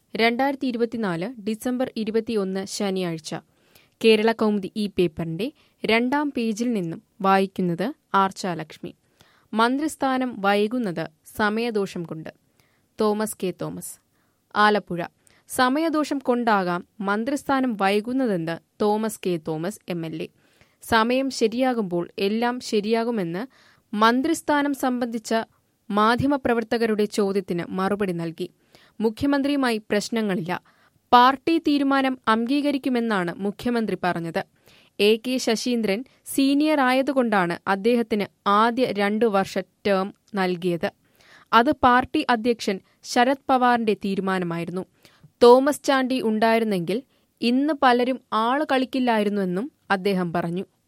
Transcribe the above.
രണ്ടായിരത്തി ഇരുപത്തിനാല് ഡിസംബർ ഇരുപത്തിയൊന്ന് ശനിയാഴ്ച കേരള കൗമുദി ഈ പേപ്പറിന്റെ രണ്ടാം പേജിൽ നിന്നും വായിക്കുന്നത് ആർച്ചാലക്ഷ്മി മന്ത്രിസ്ഥാനം വൈകുന്നത് സമയദോഷം കൊണ്ട് തോമസ് കെ തോമസ് ആലപ്പുഴ സമയദോഷം കൊണ്ടാകാം മന്ത്രിസ്ഥാനം വൈകുന്നതെന്ന് Thomas K Thomas M L A സമയം ശരിയാകുമ്പോൾ എല്ലാം ശരിയാകുമെന്ന് മന്ത്രിസ്ഥാനം സംബന്ധിച്ച മാധ്യമപ്രവർത്തകരുടെ ചോദ്യത്തിന് മറുപടി നൽകി മുഖ്യമന്ത്രിയുമായി പ്രശ്നങ്ങളില്ല പാർട്ടി തീരുമാനം അംഗീകരിക്കുമെന്നാണ് മുഖ്യമന്ത്രി പറഞ്ഞത് എ കെ ശശീന്ദ്രൻ സീനിയർ ആയതുകൊണ്ടാണ് അദ്ദേഹത്തിന് ആദ്യ രണ്ടു വർഷ ടേം നൽകിയത് അത് പാർട്ടി അധ്യക്ഷൻ ശരത് പവാറിന്റെ തീരുമാനമായിരുന്നു തോമസ് ചാണ്ടി ഉണ്ടായിരുന്നെങ്കിൽ ഇന്ന് പലരും ആള് കളിക്കില്ലായിരുന്നുവെന്നും അദ്ദേഹം പറഞ്ഞു